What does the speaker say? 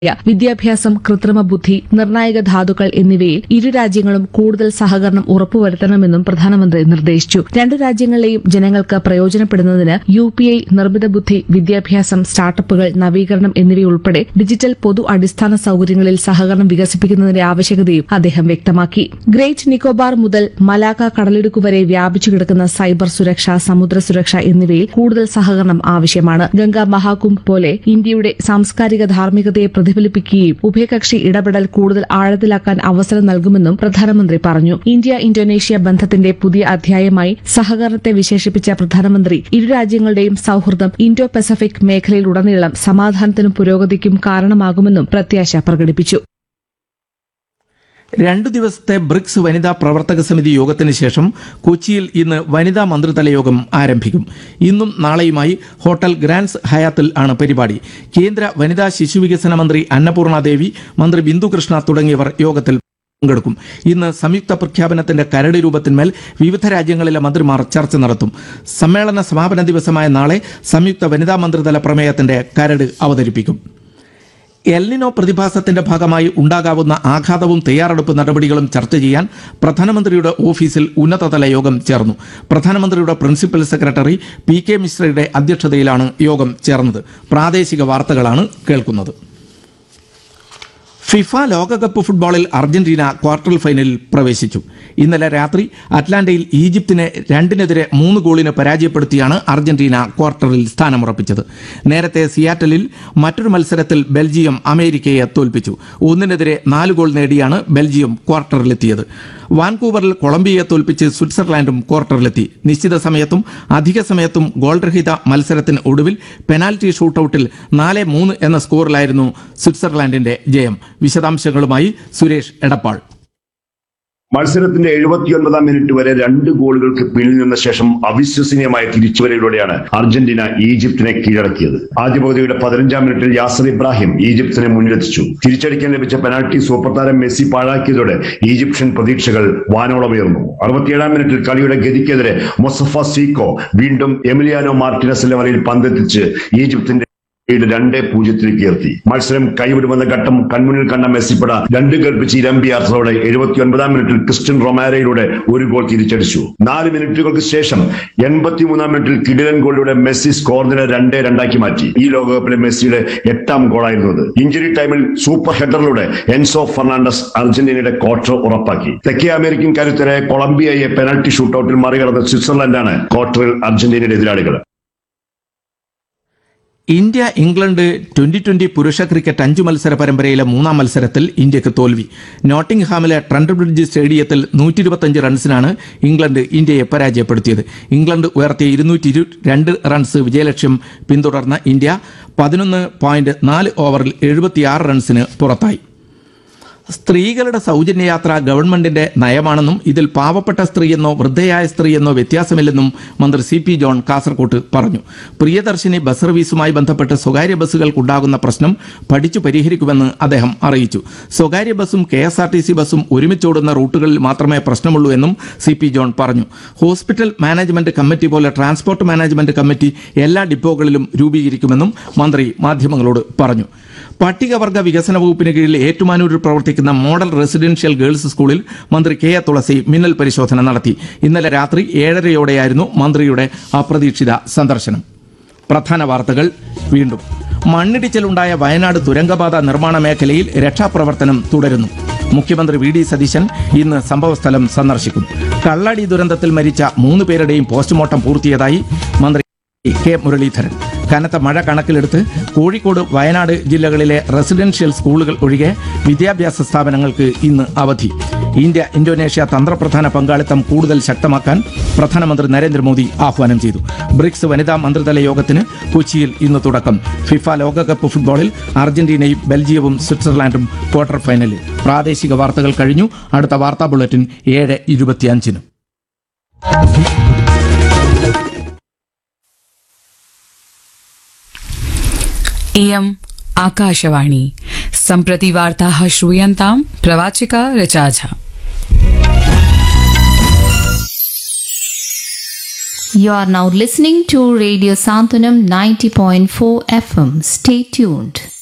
വിദ്യാഭ്യാസം കൃത്രിമ ബുദ്ധി നിർണായക ധാതുക്കൾ എന്നിവയിൽ ഇരു രാജ്യങ്ങളും കൂടുതൽ സഹകരണം ഉറപ്പുവരുത്തണമെന്നും പ്രധാനമന്ത്രി നിർദ്ദേശിച്ചു രണ്ടു രാജ്യങ്ങളിലെയും ജനങ്ങൾക്ക് പ്രയോജനപ്പെടുന്നതിന് യു പി ഐ നിർമ്മിത ബുദ്ധി വിദ്യാഭ്യാസം സ്റ്റാർട്ടപ്പുകൾ നവീകരണം എന്നിവയുൾപ്പെടെ ഡിജിറ്റൽ പൊതു അടിസ്ഥാന സൌകര്യങ്ങളിൽ സഹകരണം വികസിപ്പിക്കുന്നതിന്റെ ആവശ്യകതയും അദ്ദേഹം വ്യക്തമാക്കി ഗ്രേറ്റ് നിക്കോബാർ മുതൽ മലാക്ക കടലിടുക്ക് വരെ വ്യാപിച്ചു കിടക്കുന്ന സൈബർ സുരക്ഷ സമുദ്ര സുരക്ഷ എന്നിവയിൽ കൂടുതൽ സഹകരണം ആവശ്യമാണ് ഗംഗാ മഹാകുംഭ് പോലെ ഇന്ത്യയുടെ സാംസ്കാരിക ധാർമ്മികതയെ പ്രതിഫലിപ്പിക്കുകയും ഉഭയകക്ഷി ഇടപെടൽ കൂടുതൽ ആഴത്തിലാക്കാൻ അവസരം നൽകുമെന്നും പ്രധാനമന്ത്രി പറഞ്ഞു ഇന്ത്യ ഇന്തോനേഷ്യ ബന്ധത്തിന്റെ പുതിയ അധ്യായമായി സഹകരണത്തെ വിശേഷിപ്പിച്ച പ്രധാനമന്ത്രി ഇരു രാജ്യങ്ങളുടെയും സൌഹൃദം ഇൻഡോ പസഫിക് മേഖലയിലുടനീളം സമാധാനത്തിനും പുരോഗതിക്കും കാരണമാകുമെന്നും പ്രത്യാശ പ്രകടിപ്പിച്ചു രണ്ടു ദിവസത്തെ ബ്രിക്സ് വനിതാ പ്രവർത്തക സമിതി യോഗത്തിന് ശേഷം കൊച്ചിയിൽ ഇന്ന് വനിതാ മന്ത്രിതല യോഗം ആരംഭിക്കും ഇന്നും നാളെയുമായി ഹോട്ടൽ ഗ്രാൻഡ്സ് ഹയാത്തിൽ ആണ് പരിപാടി കേന്ദ്ര വനിതാ ശിശുവികസന മന്ത്രി അന്നപൂർണ ദേവി മന്ത്രി ബിന്ദു കൃഷ്ണ തുടങ്ങിയവർ യോഗത്തിൽ പങ്കെടുക്കും ഇന്ന് സംയുക്ത പ്രഖ്യാപനത്തിന്റെ കരട് രൂപത്തിന്മേൽ വിവിധ രാജ്യങ്ങളിലെ മന്ത്രിമാർ ചർച്ച നടത്തും സമ്മേളന സമാപന ദിവസമായ നാളെ സംയുക്ത വനിതാ മന്ത്രിതല പ്രമേയത്തിന്റെ കരട് അവതരിപ്പിക്കും എൽനിനോ പ്രതിഭാസത്തിന്റെ ഭാഗമായി ഉണ്ടാകാവുന്ന ആഘാതവും തയ്യാറെടുപ്പ് നടപടികളും ചർച്ച ചെയ്യാൻ പ്രധാനമന്ത്രിയുടെ ഓഫീസിൽ ഉന്നതതല യോഗം ചേർന്നു പ്രധാനമന്ത്രിയുടെ പ്രിൻസിപ്പൽ സെക്രട്ടറി പി കെ മിശ്രയുടെ അധ്യക്ഷതയിലാണ് യോഗം ചേർന്നത് പ്രാദേശിക വാർത്തകളാണ് കേൾക്കുന്നത് ഫിഫ ലോകകപ്പ് ഫുട്ബോളിൽ അർജന്റീന ക്വാർട്ടർ ഫൈനലിൽ പ്രവേശിച്ചു ഇന്നലെ രാത്രി അറ്റ്ലാന്റയിൽ ഈജിപ്തിനെ രണ്ടിനെതിരെ മൂന്ന് ഗോളിന് പരാജയപ്പെടുത്തിയാണ് അർജന്റീന ക്വാർട്ടറിൽ സ്ഥാനമുറപ്പിച്ചത് നേരത്തെ സിയാറ്റലിൽ മറ്റൊരു മത്സരത്തിൽ ബെൽജിയം അമേരിക്കയെ തോൽപ്പിച്ചു ഒന്നിനെതിരെ നാല് ഗോൾ നേടിയാണ് ബെൽജിയം ക്വാർട്ടറിലെത്തിയത് വാൻകൂവറിൽ കൊളംബിയയെ തോൽപ്പിച്ച് സ്വിറ്റ്സർലാൻഡും ക്വാർട്ടറിലെത്തി നിശ്ചിത സമയത്തും അധിക സമയത്തും ഗോൾരഹിത മത്സരത്തിന് ഒടുവിൽ പെനാൽറ്റി ഷൂട്ടൌട്ടിൽ നാല് മൂന്ന് എന്ന സ്കോറിലായിരുന്നു സ്വിറ്റ്സർലാൻഡിന്റെ ജയം വിശദാംശങ്ങളുമായി സുരേഷ് എടപ്പാൾ മത്സരത്തിന്റെ എഴുപത്തിയൊൻപതാം മിനിറ്റ് വരെ രണ്ട് ഗോളുകൾക്ക് പിന്നിൽ നിന്ന ശേഷം അവിശ്വസനീയമായ തിരിച്ചുവരവിലൂടെയാണ് അർജന്റീന ഈജിപ്തിനെ കീഴടക്കിയത് ആദ്യ പകുതിയുടെ പതിനഞ്ചാം മിനിറ്റിൽ യാസർ ഇബ്രാഹിം ഈജിപ്തിനെ മുന്നിലെത്തിച്ചു തിരിച്ചടിക്കാൻ ലഭിച്ച പെനാൽറ്റി സൂപ്പർ താരം മെസ്സി പാഴാക്കിയതോടെ ഈജിപ്ഷ്യൻ പ്രതീക്ഷകൾ വാനോളമുയർന്നു അറുപത്തിയേഴാം മിനിറ്റിൽ കളിയുടെ ഗതിക്കെതിരെ മൊസഫ സീക്കോ വീണ്ടും എമിലിയാനോ മാർട്ടിനസിന്റെ വലയിൽ പന്തെത്തിച്ച് ഈജിപ്തിന്റെ ലീഡ് രണ്ട് പൂജ്യത്തിലേക്ക് ഉയർത്തി മത്സരം കൈവിടുമെന്ന ഘട്ടം കൺമുന്നിൽ കണ്ട മെസ്സിപ്പട രണ്ട് കൽപ്പിച്ച് ഇരമ്പിയാർത്തതോടെ എഴുപത്തിയൊൻപതാം മിനിറ്റിൽ ക്രിസ്ത്യൻ റൊമാരയിലൂടെ ഒരു ഗോൾ തിരിച്ചടിച്ചു നാല് മിനിറ്റുകൾക്ക് ശേഷം എൺപത്തിമൂന്നാം മിനിറ്റിൽ കിടിലൻ ഗോളിലൂടെ മെസ്സി സ്കോർ നില രണ്ട് രണ്ടാക്കി മാറ്റി ഈ ലോകകപ്പിലെ മെസ്സിയുടെ എട്ടാം ഗോളായിരുന്നു അത് ഇഞ്ചുറി ടൈമിൽ സൂപ്പർ ഹെഡറിലൂടെ എൻസോ ഫെർണാണ്ടസ് അർജന്റീനയുടെ ക്വാർട്ടർ ഉറപ്പാക്കി തെക്കേ അമേരിക്കൻ കരുത്തരായ കൊളംബിയയെ പെനൽറ്റി ഷൂട്ടൌട്ടിൽ മറികടന്ന സ്വിറ്റ്സർലൻഡാണ് ക്വാർട്ടറിൽ അർജന്റീനയുടെ എതിരാളികൾ ഇന്ത്യ ഇംഗ്ലണ്ട് ട്വന്റി ട്വന്റി പുരുഷ ക്രിക്കറ്റ് അഞ്ചു മത്സര പരമ്പരയിലെ മൂന്നാം മത്സരത്തിൽ ഇന്ത്യക്ക് തോൽവി നോട്ടിംഗ്ഹാമിലെ ട്രണ്ട് ബ്രിഡ്ജ് സ്റ്റേഡിയത്തിൽ നൂറ്റി ഇരുപത്തഞ്ച് റൺസിനാണ് ഇംഗ്ലണ്ട് ഇന്ത്യയെ പരാജയപ്പെടുത്തിയത് ഇംഗ്ലണ്ട് ഉയർത്തിയ ഇരുന്നൂറ്റി രണ്ട് റൺസ് വിജയലക്ഷ്യം പിന്തുടർന്ന ഇന്ത്യ പതിനൊന്ന് പോയിന്റ് നാല് ഓവറിൽ എഴുപത്തിയാറ് റൺസിന് പുറത്തായി സ്ത്രീകളുടെ സൗജന്യ യാത്ര ഗവൺമെന്റിന്റെ നയമാണെന്നും ഇതിൽ പാവപ്പെട്ട സ്ത്രീയെന്നോ വൃദ്ധയായ സ്ത്രീയെന്നോ വ്യത്യാസമില്ലെന്നും മന്ത്രി സി പി ജോൺ കാസർകോട്ട് പറഞ്ഞു പ്രിയദർശിനി ബസ് സർവീസുമായി ബന്ധപ്പെട്ട് സ്വകാര്യ ബസ്സുകൾക്കുണ്ടാകുന്ന പ്രശ്നം പഠിച്ചു പരിഹരിക്കുമെന്ന് അദ്ദേഹം അറിയിച്ചു സ്വകാര്യ ബസ്സും K S R T C ബസ്സും ഒരുമിച്ചോടുന്ന റൂട്ടുകളിൽ മാത്രമേ പ്രശ്നമുള്ളൂ എന്നും സി പി ജോൺ പറഞ്ഞു ഹോസ്പിറ്റൽ മാനേജ്മെന്റ് കമ്മിറ്റി പോലെ ട്രാൻസ്പോർട്ട് മാനേജ്മെന്റ് കമ്മിറ്റി എല്ലാ ഡിപ്പോകളിലും രൂപീകരിക്കുമെന്നും മന്ത്രി മാധ്യമങ്ങളോട് പറഞ്ഞു പട്ടികവർഗ വികസന വകുപ്പിന് കീഴിൽ ഏറ്റുമാനൂരിൽ പ്രവർത്തിക്കുന്ന മോഡൽ റെസിഡൻഷ്യൽ ഗേൾസ് സ്കൂളിൽ മന്ത്രി കെ എ തുളസി മിന്നൽ പരിശോധന നടത്തി ഇന്നലെ രാത്രി ഏഴരയോടെയായിരുന്നു മന്ത്രിയുടെ അപ്രതീക്ഷിത സന്ദർശനം പ്രധാന വാർത്തകൾ വീണ്ടും മണ്ണിടിച്ചിലുണ്ടായ വയനാട് തുരങ്കപാത നിർമ്മാണ മേഖലയിൽ രക്ഷാപ്രവർത്തനം തുടരുന്നു മുഖ്യമന്ത്രി വി ഡി സതീശൻ ഇന്ന് സംഭവസ്ഥലം സന്ദർശിക്കും കള്ളടി ദുരന്തത്തിൽ മരിച്ച മൂന്ന് പേരുടെയും പോസ്റ്റ്മോർട്ടം പൂർത്തിയതായി മന്ത്രി കെ മുരളീധരൻ കനത്ത മഴ കണക്കിലെടുത്ത് കോഴിക്കോട് വയനാട് ജില്ലകളിലെ റെസിഡൻഷ്യൽ സ്കൂളുകൾ ഒഴികെ വിദ്യാഭ്യാസ സ്ഥാപനങ്ങൾക്ക് ഇന്ന് അവധി ഇന്ത്യ ഇന്തോനേഷ്യ തന്ത്രപ്രധാന പങ്കാളിത്തം കൂടുതൽ ശക്തമാക്കാൻ പ്രധാനമന്ത്രി നരേന്ദ്രമോദി ആഹ്വാനം ചെയ്തു ബ്രിക്സ് വനിതാ മന്ത്രിതല യോഗത്തിന് കൊച്ചിയിൽ ഇന്ന് തുടക്കം ഫിഫ ലോകകപ്പ് ഫുട്ബോളിൽ അർജന്റീനയും ബെൽജിയവും സ്വിറ്റ്സർലാൻഡും ക്വാർട്ടർ ഫൈനലിൽ പ്രാദേശിക വാർത്തകൾ കഴിഞ്ഞു അടുത്ത വാർത്താ ബുള്ളറ്റിൻ ഏഴ് ഇരുപത്തിയഞ്ചിന് इयम् आकाशवाणी सम्प्रति वार्ताः श्रूयन्ताम् प्रवाचिका रचाझा You are now listening to Radio Santanam 90.4 FM. Stay tuned.